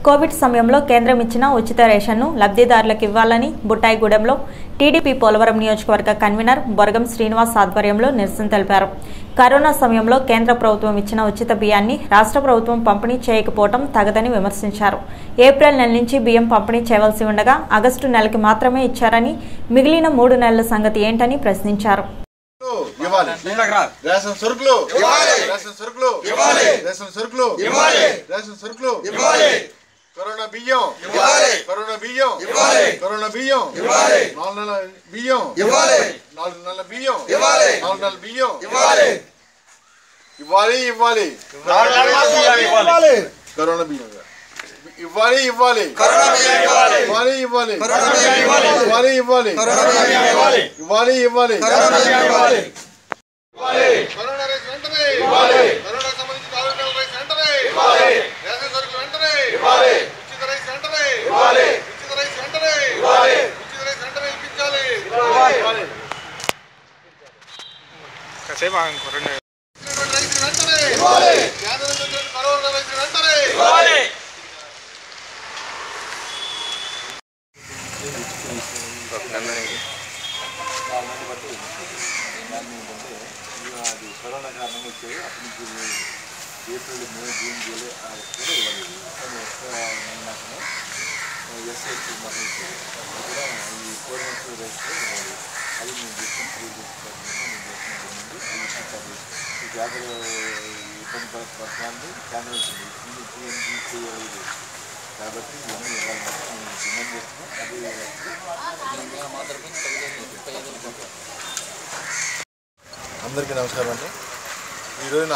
Covid సమయంలో కేంద్రం ఇచ్చిన ఉచిత రేషన్ను లబ్ధిదారులకు ఇవ్వాలని బుట్టాయిగూడెంలో టీడీపీ పోలవరం నియోజకవర్గ కన్వీనర్ బొరగం శ్రీనివాస్ ఆధ్వర్యంలో నిరసన తెలిపారు కరోనా సమయంలో కేంద్ర ప్రభుత్వం ఇచ్చిన ఉచిత బియ్యాన్ని రాష్ట్ర ప్రభుత్వం పంపిణీ చేయకపోవడం తగదని విమర్శించారు ఏప్రిల్ నెల నుంచి బియ్యం పంపిణీ చేయవలసి ఉండగా ఆగస్టు నెలకి మాత్రమే ఇచ్చారని మిగిలిన మూడు నెలల సంగతి ఏంటని ప్రశ్నించారు ఇవ్వాలి రేషన్ సరుకులు రేషన్ సరుకులు రేషన్ సరుకులు రేషన్ సరుకులు కరోనా బియ్యం కరోనా బియ్యం కరోనా బియ్యం నాలుగు నెలల బియ్యం నాలుగు నెలల బియ్యం నాలుగు నెలల బియ్యం ఇవ్వాలి ఇవ్వాలి కరోనా బియ్యం ఇవ్వాలి ఇవ్వాలి ఇవ్వాలి ఇవ్వాలి ఇవ్వాలి ఇవ్వాలి ఇవ్వాలి ఇవ్వాలి కరోనా రైస్ వెంటనే కరోనా సంబంధించిన ఆరు నెలల రైస్ వెంటనే రేషన్ సరుకులు వెంటనే ఉచిత రైస్ వెంటనే ఉచిత రైస్ వెంటనే ఉచిత రైస్ వెంటనే ఇప్పించాలి కాసేపు ఆగండి, రెండు ఇచ్చినటువంటి రైస్ వెంటనే కేంద్రం నుంచి వచ్చిన కరోనా రైస్ వెంటనే కరోనా కారణంగా వచ్చాయి అప్పటి నుంచి ఏప్రిల్ మే జూన్ జూలై కూడా ఇవ్వలేదు కానీ మాత్రమే ఎస్ఐసి మాత్రం ఇచ్చారు అది కూడా ఈ ఫోర్ మంత్స్ రేస్లో ఇవ్వాలి అది మేము చేసిన త్రీ ఈ జాతర ఇబ్బంది పడుతుంది కేంద్రం వచ్చింది ఇది టీఎంజీ చేయలేదు కాబట్టి ఇవన్నీ ఇవ్వాలని మేము డిమాండ్ చేస్తున్నాం అందరికీ నమస్కారం అండి ఈ రోజున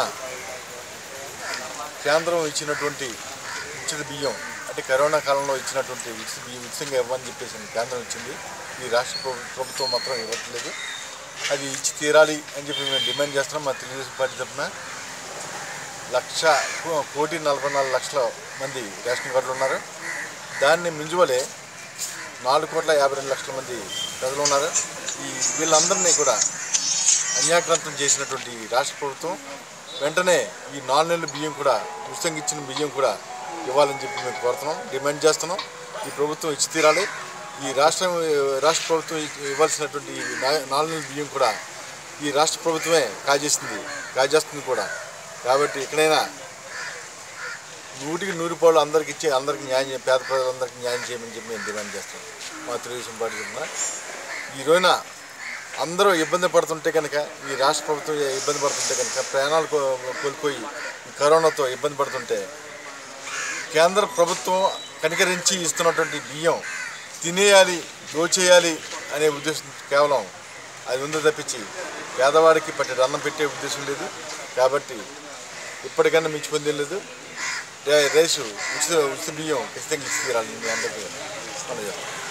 కేంద్రం ఇచ్చినటువంటి ఉచిత బియ్యం అంటే కరోనా కాలంలో ఇచ్చినటువంటి ఉచిత బియ్యం ఉచితంగా ఇవ్వని చెప్పేసి కేంద్రం ఇచ్చింది ఈ రాష్ట్ర ప్రభు- ప్రభుత్వం మాత్రం ఇవ్వట్లేదు అది ఇచ్చి తీరాలి అని చెప్పి మేము డిమాండ్ చేస్తున్నాం మా తెలుగుదేశం పార్టీ తరఫున లక్ష కో- కోటి నలభై నాలుగు లక్షల మంది రేషన్ కార్డులు ఉన్నారు దాన్ని మింజువలే నాలుగు కోట్ల యాభై రెండు లక్షల మంది ప్రజలు ఉన్నారు ఈ వీళ్ళందరినీ కూడా అన్యాక్రాంతం చేసినటువంటి ఈ రాష్ట్ర ప్రభుత్వం వెంటనే ఈ నాలుగు నెలల బియ్యం కూడా ఉచితంగా ఇచ్చిన బియ్యం కూడా ఇవ్వాలని చెప్పి మేము కోరుతున్నాం డిమాండ్ చేస్తున్నాం ఈ ప్రభుత్వం ఇచ్చి తీరాలి ఈ రాష్ట్రం రాష్ట్ర ప్రభుత్వం ఇ- ఇవ్వాల్సినటువంటి ఈ నా- నాలుగు నెలల బియ్యం కూడా ఈ రాష్ట్ర ప్రభుత్వమే కాజేస్తుంది కాజేస్తుంది కూడా కాబట్టి ఎక్కడైనా నూటికి నూరు పాళ్ళు అందరికి ఇచ్చి అందరికి న్యాయం చేయ పేద ప్రజలందరికీ న్యాయం చేయమని చెప్పి మేము డిమాండ్ చేస్తాం మా తెలుగుదేశం పార్టీ తరఫున ఈ రోజున అందరూ ఇబ్బంది పడుతుంటే కనుక ఈ రాష్ట్ర ప్రభుత్వం ఇబ్బంది పడుతుంటే కనుక ప్రాణాలు కో- కోల్పోయి ఈ కరోనాతో ఇబ్బంది పడుతుంటే కేంద్ర ప్రభుత్వం కనికరించి ఇస్తున్నటువంటి బియ్యం తినేయాలి దోచేయాలి అనే ఉద్దేశం కేవలం అది ఉందో తప్పించి పేదవాడికి పట్టి అన్నం పెట్టే ఉద్దేశం లేదు కాబట్టి ఇప్పటికన్నా మించిపోయింది లేదు రే- రైసు ఉచిత ఉచిత బియ్యం ఖచ్చితంగా ఇచ్చి తీరాలి మీ అందరికీ మనం చేస్తాం